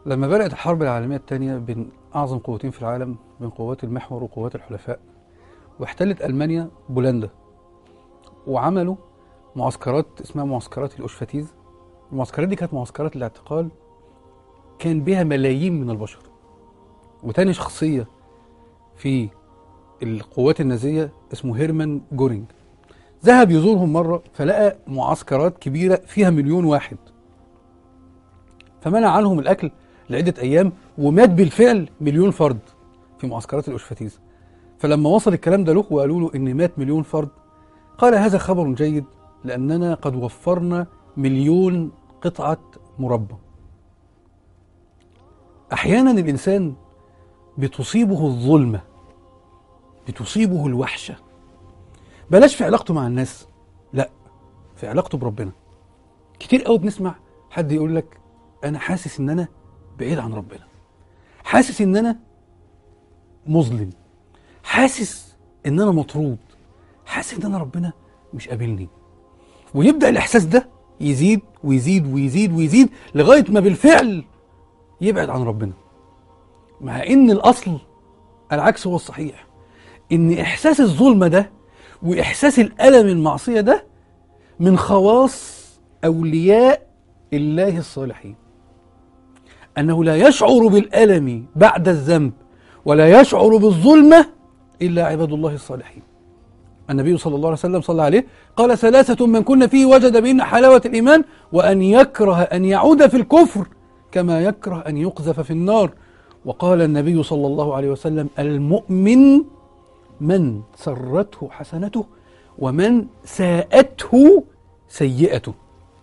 لما بدأت الحرب العالمية الثانية بين أعظم قوتين في العالم بين قوات المحور وقوات الحلفاء واحتلت ألمانيا بولندا وعملوا معسكرات اسمها معسكرات الأوشفاتيز المعسكرات دي كانت معسكرات الاعتقال كان بها ملايين من البشر وتاني شخصية في القوات النازية اسمه هيرمان جورينج ذهب يزورهم مرة فلقى معسكرات كبيرة فيها مليون واحد فمنع عنهم الأكل لعدة أيام ومات بالفعل مليون فرد في معسكرات الأوشفاتيز فلما وصل الكلام ده له وقالوا له إن مات مليون فرد قال هذا خبر جيد لأننا قد وفرنا مليون قطعة مربى أحيانا الإنسان بتصيبه الظلمة بتصيبه الوحشة بلاش في علاقته مع الناس لا في علاقته بربنا كتير قوي بنسمع حد يقول لك أنا حاسس إن أنا بعيد عن ربنا حاسس إن أنا مظلم حاسس إن أنا مطرود حاسس إن أنا ربنا مش قابلني ويبدأ الإحساس ده يزيد ويزيد ويزيد ويزيد لغاية ما بالفعل يبعد عن ربنا مع ان الاصل العكس هو الصحيح ان احساس الظلمه ده واحساس الالم المعصيه ده من خواص اولياء الله الصالحين انه لا يشعر بالالم بعد الذنب ولا يشعر بالظلمه الا عباد الله الصالحين النبي صلى الله عليه وسلم صلى عليه قال ثلاثة من كن فيه وجد بهن حلاوة الإيمان وأن يكره أن يعود في الكفر كما يكره أن يقذف في النار وقال النبي صلى الله عليه وسلم المؤمن من سرته حسنته ومن ساءته سيئته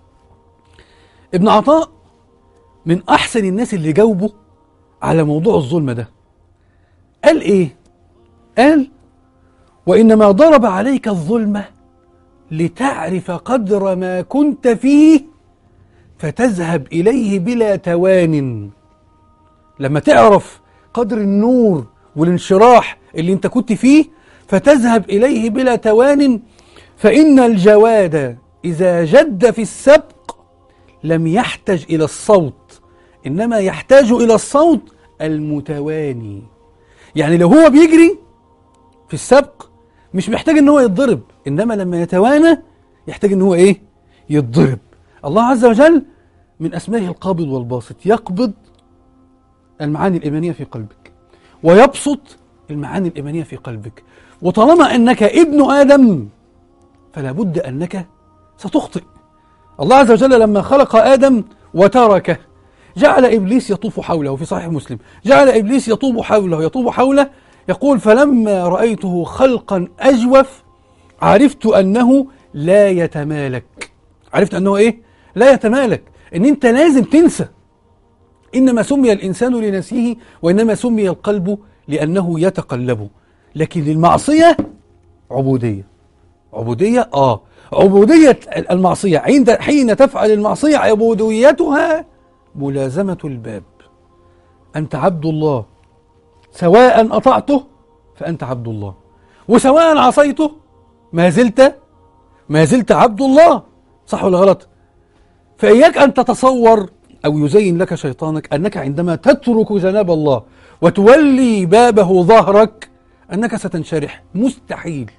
ابن عطاء من أحسن الناس اللي جاوبوا على موضوع الظلم ده قال إيه؟ قال وإنما ضرب عليك الظلمة لتعرف قدر ما كنت فيه فتذهب إليه بلا توان لما تعرف قدر النور والانشراح اللي انت كنت فيه فتذهب إليه بلا توان فإن الجواد إذا جد في السبق لم يحتج إلى الصوت إنما يحتاج إلى الصوت المتواني يعني لو هو بيجري في السبق مش محتاج ان هو يتضرب انما لما يتوانى يحتاج ان هو ايه يتضرب الله عز وجل من اسمائه القابض والباسط يقبض المعاني الايمانيه في قلبك ويبسط المعاني الايمانيه في قلبك وطالما انك ابن ادم فلا بد انك ستخطئ الله عز وجل لما خلق ادم وتركه جعل ابليس يطوف حوله في صحيح مسلم جعل ابليس يطوف حوله يطوف حوله يقول فلما رأيته خلقا أجوف عرفت أنه لا يتمالك عرفت أنه إيه؟ لا يتمالك إن أنت لازم تنسى إنما سمي الإنسان لنسيه وإنما سمي القلب لأنه يتقلب لكن المعصية عبودية عبودية آه عبودية المعصية عند حين تفعل المعصية عبوديتها ملازمة الباب أنت عبد الله سواء أطعته فأنت عبد الله وسواء عصيته ما زلت ما زلت عبد الله صح ولا غلط فإياك أن تتصور أو يزين لك شيطانك أنك عندما تترك جناب الله وتولي بابه ظهرك أنك ستنشرح مستحيل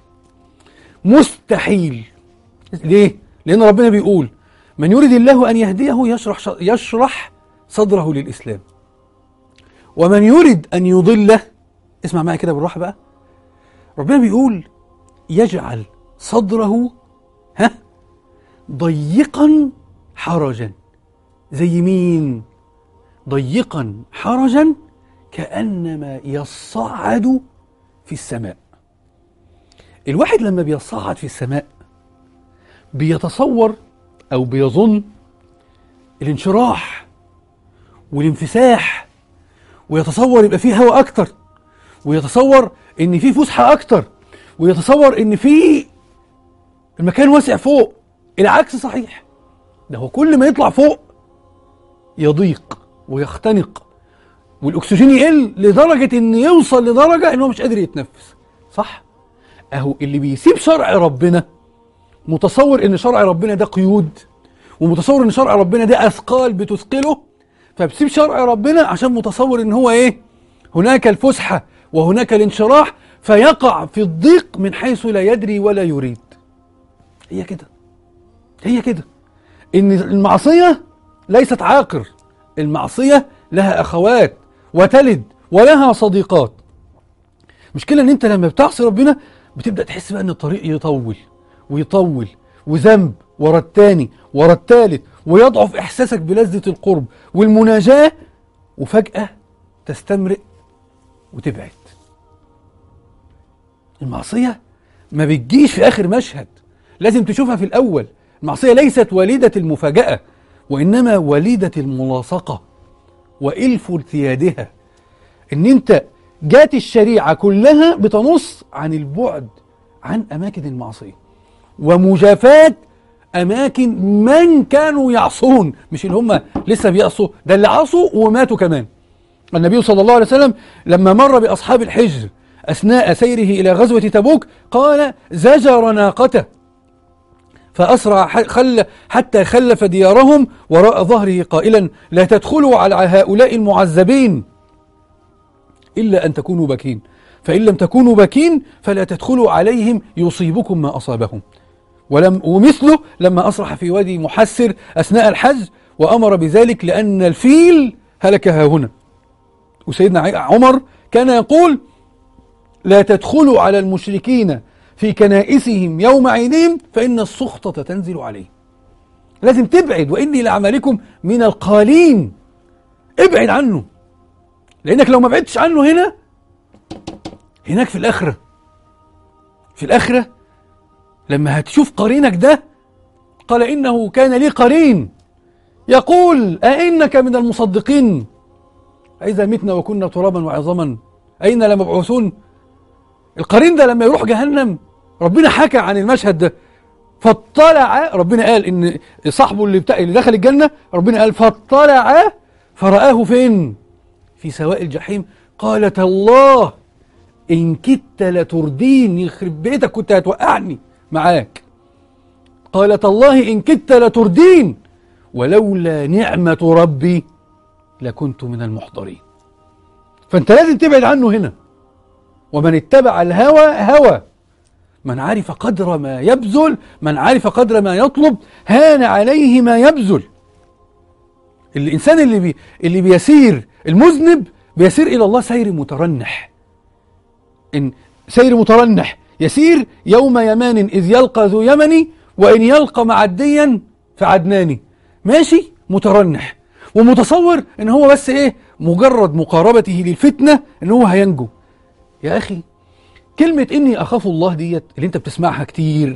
مستحيل ليه؟ لأن ربنا بيقول من يريد الله أن يهديه يشرح, يشرح صدره للإسلام ومن يريد أن يضله اسمع معي كده بالراحة بقى ربنا بيقول يجعل صدره ها ضيقا حرجا زي مين ضيقا حرجا كأنما يصعد في السماء الواحد لما بيصعد في السماء بيتصور أو بيظن الانشراح والانفساح ويتصور يبقى فيه هواء اكتر ويتصور ان في فسحه اكتر ويتصور ان في المكان واسع فوق العكس صحيح ده هو كل ما يطلع فوق يضيق ويختنق والاكسجين يقل لدرجه ان يوصل لدرجه ان هو مش قادر يتنفس صح اهو اللي بيسيب شرع ربنا متصور ان شرع ربنا ده قيود ومتصور ان شرع ربنا ده اثقال بتثقله فبسيب شرع ربنا عشان متصور ان هو ايه هناك الفسحة وهناك الانشراح فيقع في الضيق من حيث لا يدري ولا يريد هي كده هي كده ان المعصية ليست عاقر المعصية لها اخوات وتلد ولها صديقات مشكلة ان انت لما بتعصي ربنا بتبدأ تحس بقى ان الطريق يطول ويطول وذنب ورا التاني ورا التالت ويضعف احساسك بلذة القرب والمناجاة وفجأة تستمرئ وتبعد المعصية ما بتجيش في آخر مشهد لازم تشوفها في الأول المعصية ليست والدة المفاجأة وإنما والدة الملاصقة وإلف ارتيادها إن أنت جات الشريعة كلها بتنص عن البعد عن أماكن المعصية ومجافاة أماكن من كانوا يعصون مش اللي هم لسه بيعصوا ده اللي عصوا وماتوا كمان النبي صلى الله عليه وسلم لما مر بأصحاب الحجر أثناء سيره إلى غزوة تبوك قال زجر ناقته فأسرع خل حتى خلف ديارهم وراء ظهره قائلا لا تدخلوا على هؤلاء المعذبين إلا أن تكونوا بكين فإن لم تكونوا بكين فلا تدخلوا عليهم يصيبكم ما أصابهم ولم ومثله لما أصرح في وادي محسر أثناء الحج وأمر بذلك لأن الفيل هلك ها هنا وسيدنا عمر كان يقول لا تدخلوا على المشركين في كنائسهم يوم عيدهم فإن السخطة تنزل عليه لازم تبعد وإني لعملكم من القالين ابعد عنه لأنك لو ما بعدتش عنه هنا هناك في الآخرة في الآخرة لما هتشوف قرينك ده قال إنه كان لي قرين يقول أئنك من المصدقين أئذا متنا وكنا ترابا وعظاما أين لمبعوثون القرين ده لما يروح جهنم ربنا حكى عن المشهد ده فاطلع ربنا قال ان صاحبه اللي بتاع اللي دخل الجنه ربنا قال فاطلع فرآه فين في سواء الجحيم قالت الله إن كدت لتردين يخرب بيتك كنت هتوقعني معاك قالت الله إن كدت لتردين ولولا نعمة ربي لكنت من المحضرين فأنت لازم تبعد عنه هنا ومن اتبع الهوى هوى من عرف قدر ما يبذل من عرف قدر ما يطلب هان عليه ما يبذل الإنسان اللي, بي اللي بيسير المذنب بيسير إلى الله سير مترنح إن سير مترنح يسير يوم يمان إذ يلقى ذو يمني وإن يلقى معديا فعدناني ماشي مترنح ومتصور إن هو بس إيه مجرد مقاربته للفتنة إن هو هينجو يا أخي كلمة إني أخاف الله ديت اللي أنت بتسمعها كتير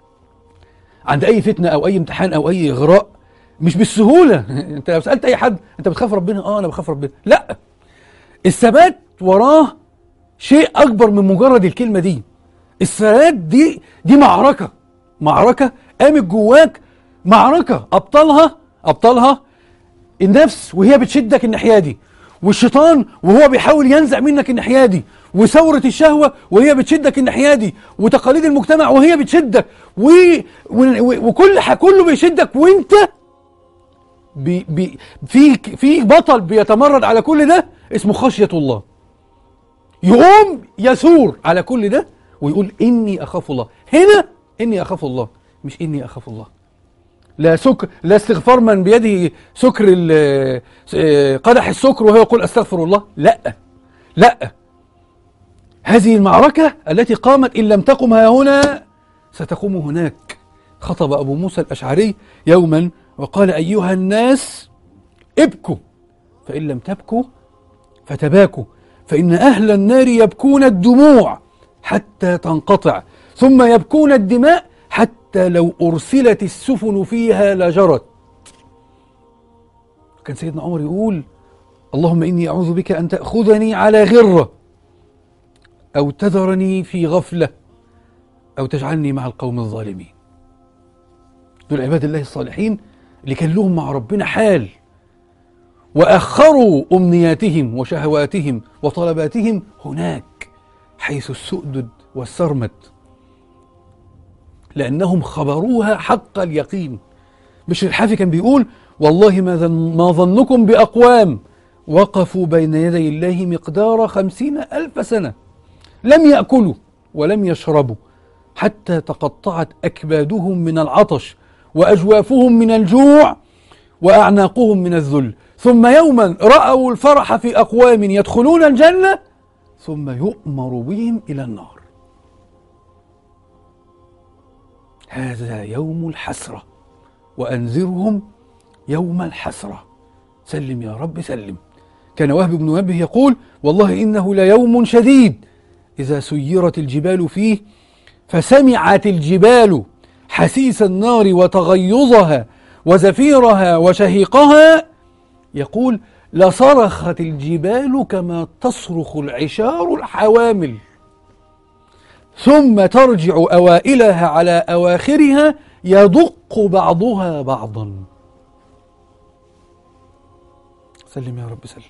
عند أي فتنة أو أي امتحان أو أي إغراء مش بالسهولة أنت لو سألت أي حد أنت بتخاف ربنا آه أنا بخاف ربنا لا الثبات وراه شيء أكبر من مجرد الكلمة دي الثبات دي دي معركة معركة قامت جواك معركة أبطالها أبطالها النفس وهي بتشدك الناحية دي والشيطان وهو بيحاول ينزع منك الناحية دي وثورة الشهوة وهي بتشدك الناحية دي وتقاليد المجتمع وهي بتشدك و... و... وكل ح... كله بيشدك وانت بي... بي... في في بطل بيتمرد على كل ده اسمه خشية الله يقوم يثور على كل ده ويقول إني أخاف الله هنا إني أخاف الله مش إني أخاف الله لا سكر لا استغفار من بيده سكر قدح السكر وهو يقول أستغفر الله لا لا هذه المعركة التي قامت إن لم تقم ها هنا ستقوم هناك خطب أبو موسى الأشعري يوما وقال أيها الناس ابكوا فإن لم تبكوا فتباكوا فإن أهل النار يبكون الدموع حتى تنقطع ثم يبكون الدماء حتى لو أرسلت السفن فيها لجرت كان سيدنا عمر يقول اللهم إني أعوذ بك أن تأخذني على غرة أو تذرني في غفلة أو تجعلني مع القوم الظالمين دول عباد الله الصالحين اللي كان لهم مع ربنا حال وأخروا أمنياتهم وشهواتهم وطلباتهم هناك حيث السؤدد والسرمد لأنهم خبروها حق اليقين بشر الحافي كان بيقول والله ما, ظن ما ظنكم بأقوام وقفوا بين يدي الله مقدار خمسين ألف سنة لم يأكلوا ولم يشربوا حتى تقطعت أكبادهم من العطش وأجوافهم من الجوع وأعناقهم من الذل ثم يوما رأوا الفرح في أقوام يدخلون الجنة ثم يؤمر بهم إلى النار هذا يوم الحسرة وأنذرهم يوم الحسرة سلم يا رب سلم كان وهب بن منبه يقول والله إنه ليوم شديد إذا سيرت الجبال فيه فسمعت الجبال حسيس النار وتغيظها وزفيرها وشهيقها يقول لصرخت الجبال كما تصرخ العشار الحوامل ثم ترجع أوائلها على أواخرها يدق بعضها بعضا سلم يا رب سلم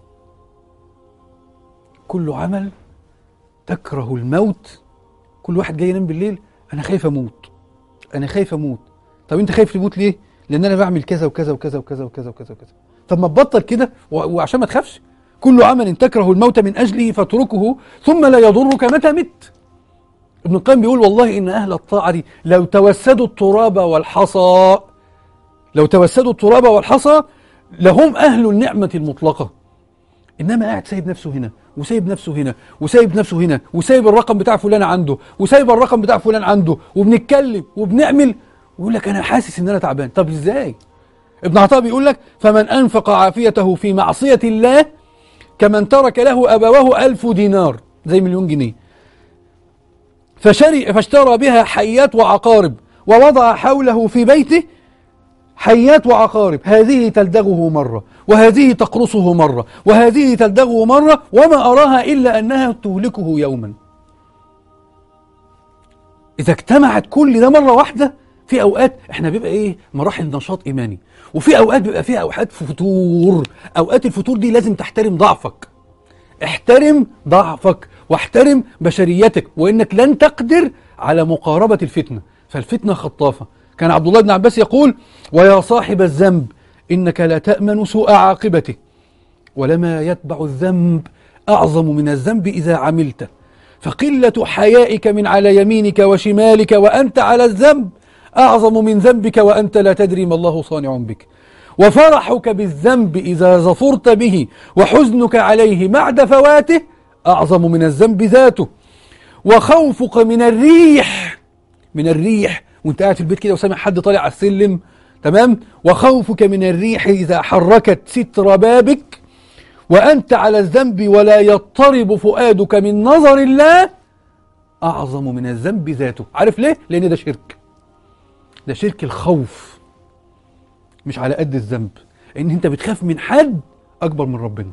كل عمل تكره الموت كل واحد جاي ينام بالليل انا خايف اموت انا خايف اموت طب انت خايف تموت ليه لان انا بعمل كذا وكذا وكذا وكذا وكذا وكذا وكذا طب ما تبطل كده وعشان ما تخافش كل عمل تكره الموت من اجله فاتركه ثم لا يضرك متى مت ابن القيم بيقول والله ان اهل الطاعه لو توسدوا التراب والحصى لو توسدوا التراب والحصى لهم اهل النعمه المطلقه انما قاعد سايب نفسه هنا وسايب نفسه هنا وسايب نفسه هنا وسايب الرقم بتاع فلان عنده وسايب الرقم بتاع فلان عنده وبنتكلم وبنعمل ويقول لك انا حاسس ان انا تعبان طب ازاي ابن عطاء بيقول لك فمن انفق عافيته في معصيه الله كمن ترك له ابواه ألف دينار زي مليون جنيه فشري فاشترى بها حيات وعقارب ووضع حوله في بيته حيات وعقارب هذه تلدغه مرة وهذه تقرصه مرة وهذه تلدغه مرة وما أراها إلا أنها تهلكه يوما إذا اجتمعت كل ده مرة واحدة في أوقات إحنا بيبقى إيه مراحل نشاط إيماني وفي أوقات بيبقى فيها أوقات فتور أوقات الفتور دي لازم تحترم ضعفك احترم ضعفك واحترم بشريتك وإنك لن تقدر على مقاربة الفتنة فالفتنة خطافة كان عبد الله بن عباس يقول ويا صاحب الذنب إنك لا تأمن سوء عاقبته ولما يتبع الذنب أعظم من الذنب إذا عملته فقلة حيائك من على يمينك وشمالك وأنت على الذنب أعظم من ذنبك وأنت لا تدري ما الله صانع بك وفرحك بالذنب إذا ظفرت به وحزنك عليه بعد فواته أعظم من الذنب ذاته وخوفك من الريح من الريح وانت قاعد في البيت كده وسامع حد طالع على السلم تمام وخوفك من الريح إذا حركت ستر بابك وأنت على الذنب ولا يضطرب فؤادك من نظر الله أعظم من الذنب ذاته عارف ليه؟ لأن ده شرك ده شرك الخوف مش على قد الذنب ان انت بتخاف من حد اكبر من ربنا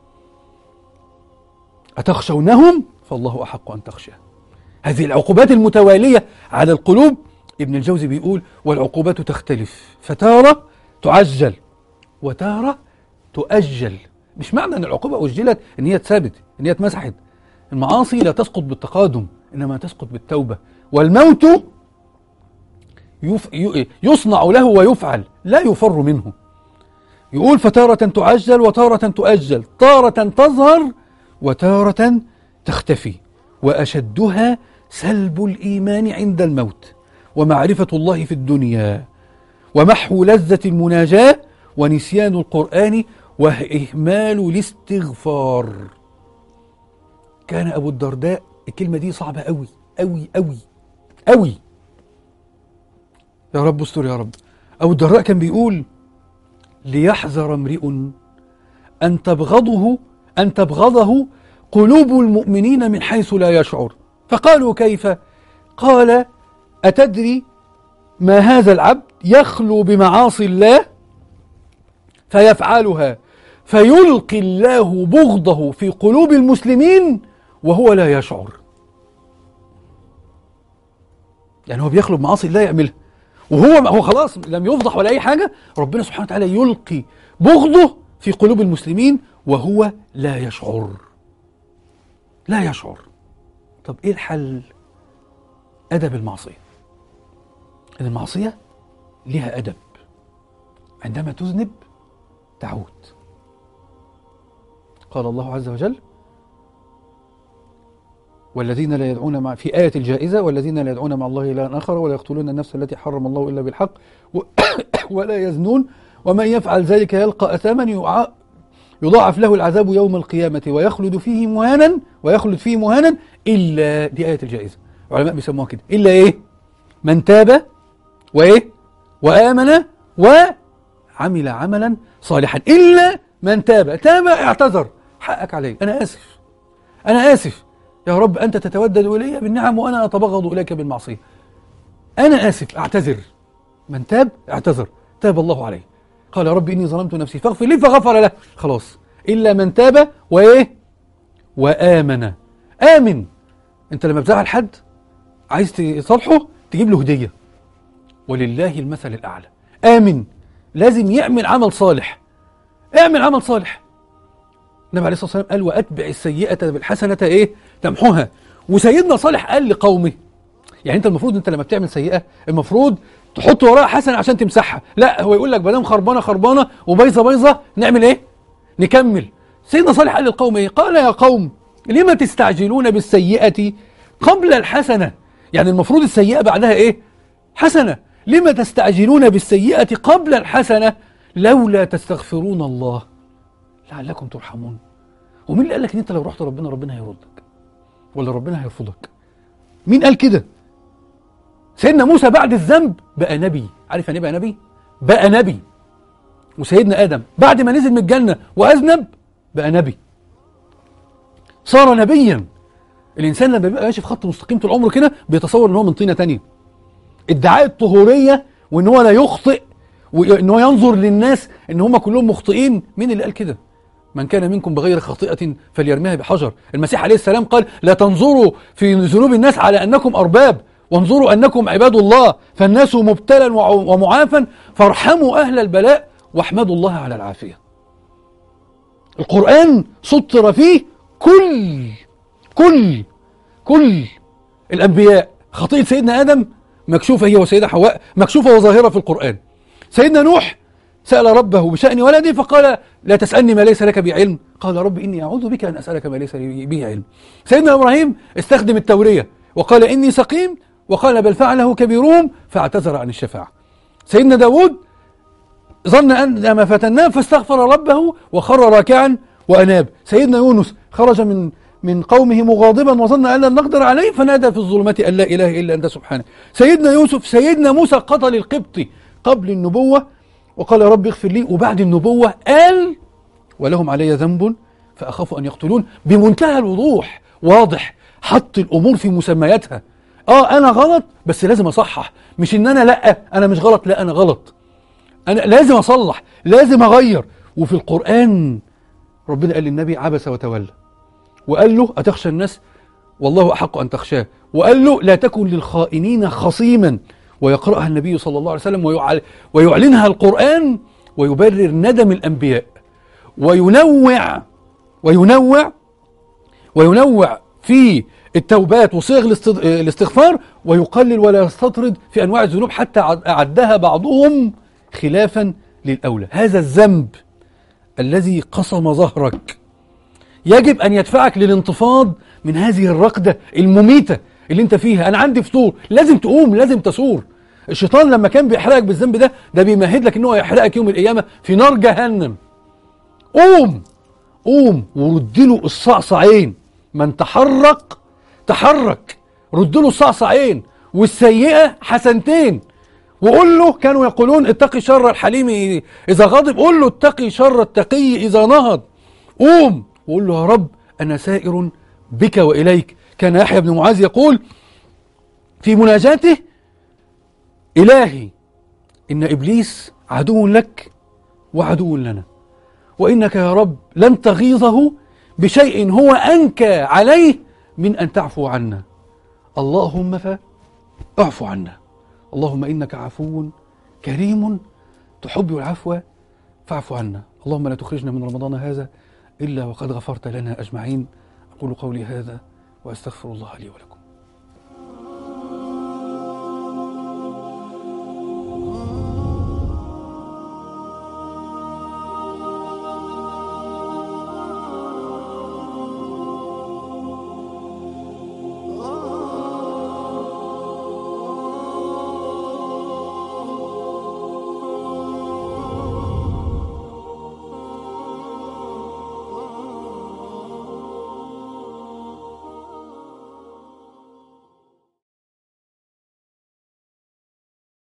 اتخشونهم فالله احق ان تخشاه هذه العقوبات المتواليه على القلوب ابن الجوزي بيقول والعقوبات تختلف فتاره تعجل وتاره تؤجل مش معنى ان العقوبه اجلت ان هي اتثابت ان هي اتمسحت المعاصي لا تسقط بالتقادم انما تسقط بالتوبه والموت يف... يصنع له ويفعل لا يفر منه يقول فتارة تعجل وتارة تؤجل تارة تظهر وتارة تختفي وأشدها سلب الإيمان عند الموت ومعرفة الله في الدنيا ومحو لذة المناجاة ونسيان القرآن وإهمال الاستغفار كان أبو الدرداء الكلمة دي صعبة أوي أوي أوي أوي يا رب استر يا رب أبو الدرداء كان بيقول ليحذر امرئ أن تبغضه أن تبغضه قلوب المؤمنين من حيث لا يشعر فقالوا كيف قال أتدري ما هذا العبد يخلو بمعاصي الله فيفعلها فيلقي الله بغضه في قلوب المسلمين وهو لا يشعر يعني هو بيخلو بمعاصي الله يعملها وهو هو خلاص لم يفضح ولا اي حاجه ربنا سبحانه وتعالى يلقي بغضه في قلوب المسلمين وهو لا يشعر لا يشعر طب ايه الحل ادب المعصيه ان المعصيه لها ادب عندما تذنب تعود قال الله عز وجل والذين لا يدعون مع في آية الجائزة والذين لا يدعون مع الله إلها آخر ولا يقتلون النفس التي حرم الله إلا بالحق و- ولا يزنون ومن يفعل ذلك يلقى أثاما يع- يضاعف له العذاب يوم القيامة ويخلد فيه مهانا ويخلد فيه مهانا إلا دي آية الجائزة العلماء بيسموها كده إلا إيه من تاب وإيه وآمن وعمل عملا صالحا إلا من تاب تاب اعتذر حقك علي أنا آسف أنا آسف يا رب أنت تتودد إلي بالنعم وأنا أتبغض إليك بالمعصية أنا آسف أعتذر من تاب اعتذر تاب الله عليه قال يا رب إني ظلمت نفسي فاغفر لي فغفر له خلاص إلا من تاب وإيه وآمن آمن أنت لما بتزعل حد عايز تصالحه تجيب له هدية ولله المثل الأعلى آمن لازم يعمل عمل صالح اعمل عمل صالح النبي عليه الصلاة والسلام قال وأتبع السيئة بالحسنة إيه تمحوها وسيدنا صالح قال لقومه يعني أنت المفروض أنت لما بتعمل سيئة المفروض تحط وراها حسنة عشان تمسحها لا هو يقول لك ما دام خربانة خربانة وبايظة بايظة نعمل إيه نكمل سيدنا صالح قال للقوم إيه قال يا قوم لما تستعجلون بالسيئة قبل الحسنة يعني المفروض السيئة بعدها إيه حسنة لما تستعجلون بالسيئة قبل الحسنة لولا تستغفرون الله لعلكم ترحمون ومين اللي قال لك ان انت لو رحت ربنا ربنا هيردك ولا ربنا هيرفضك مين قال كده سيدنا موسى بعد الذنب بقى نبي عارف يعني إيه بقى نبي بقى نبي وسيدنا ادم بعد ما نزل من الجنه واذنب بقى نبي صار نبيا الانسان لما بيبقى ماشي في خط مستقيم طول عمره كده بيتصور ان هو من طينه تانية ادعاء الطهوريه وان هو لا يخطئ وان هو ينظر للناس ان هم كلهم مخطئين مين اللي قال كده من كان منكم بغير خطيئة فليرميها بحجر المسيح عليه السلام قال لا تنظروا في ذنوب الناس على أنكم أرباب وانظروا أنكم عباد الله فالناس مبتلا وع- ومعافا فارحموا أهل البلاء واحمدوا الله على العافية القرآن سطر فيه كل كل كل الأنبياء خطيئة سيدنا آدم مكشوفة هي وسيدة حواء مكشوفة وظاهرة في القرآن سيدنا نوح سأل ربه بشأن ولده فقال لا تسألني ما ليس لك به علم قال رب إني أعوذ بك أن أسألك ما ليس لي به علم سيدنا إبراهيم استخدم التورية وقال إني سقيم وقال بل فعله كبيرهم فاعتذر عن الشفاعة سيدنا داود ظن أن ما فتناه فاستغفر ربه وخر راكعا وأناب سيدنا يونس خرج من من قومه مغاضبا وظن أن لن نقدر عليه فنادى في الظلمات أن لا إله إلا أنت سبحانك سيدنا يوسف سيدنا موسى قتل القبطي قبل النبوة وقال يا رب اغفر لي وبعد النبوة قال ولهم علي ذنب فأخاف أن يقتلون بمنتهى الوضوح واضح حط الأمور في مسمياتها آه أنا غلط بس لازم أصحح مش إن أنا لأ أنا مش غلط لا أنا غلط أنا لازم أصلح لازم أغير وفي القرآن ربنا قال للنبي عبس وتولى وقال له أتخشى الناس والله أحق أن تخشاه وقال له لا تكن للخائنين خصيما ويقرأها النبي صلى الله عليه وسلم ويعل ويعلنها القرآن ويبرر ندم الأنبياء وينوع وينوع وينوع في التوبات وصيغ الاستغ- الاستغفار ويقلل ولا يستطرد في أنواع الذنوب حتى عد- أعدها بعضهم خلافا للأولى هذا الذنب الذي قصم ظهرك يجب أن يدفعك للانتفاض من هذه الرقدة المميتة اللي انت فيها أنا عندي فطور لازم تقوم لازم تصور الشيطان لما كان بيحرقك بالذنب ده ده بيمهد لك ان هو يحرقك يوم القيامة في نار جهنم قوم قوم ورد له الصعصعين من تحرك تحرك رد له الصعصعين والسيئة حسنتين وقول له كانوا يقولون اتقي شر الحليم إذا غضب قول له اتقي شر التقي إذا نهض قوم وقول له يا رب أنا سائر بك وإليك كان يحيى بن معاذ يقول في مناجاته إلهي إن إبليس عدو لك وعدو لنا وإنك يا رب لن تغيظه بشيء هو أنكى عليه من أن تعفو عنا اللهم فاعف عنا اللهم إنك عفو كريم تحب العفو فاعف عنا اللهم لا تخرجنا من رمضان هذا إلا وقد غفرت لنا أجمعين أقول قولي هذا وأستغفر الله لي ولكم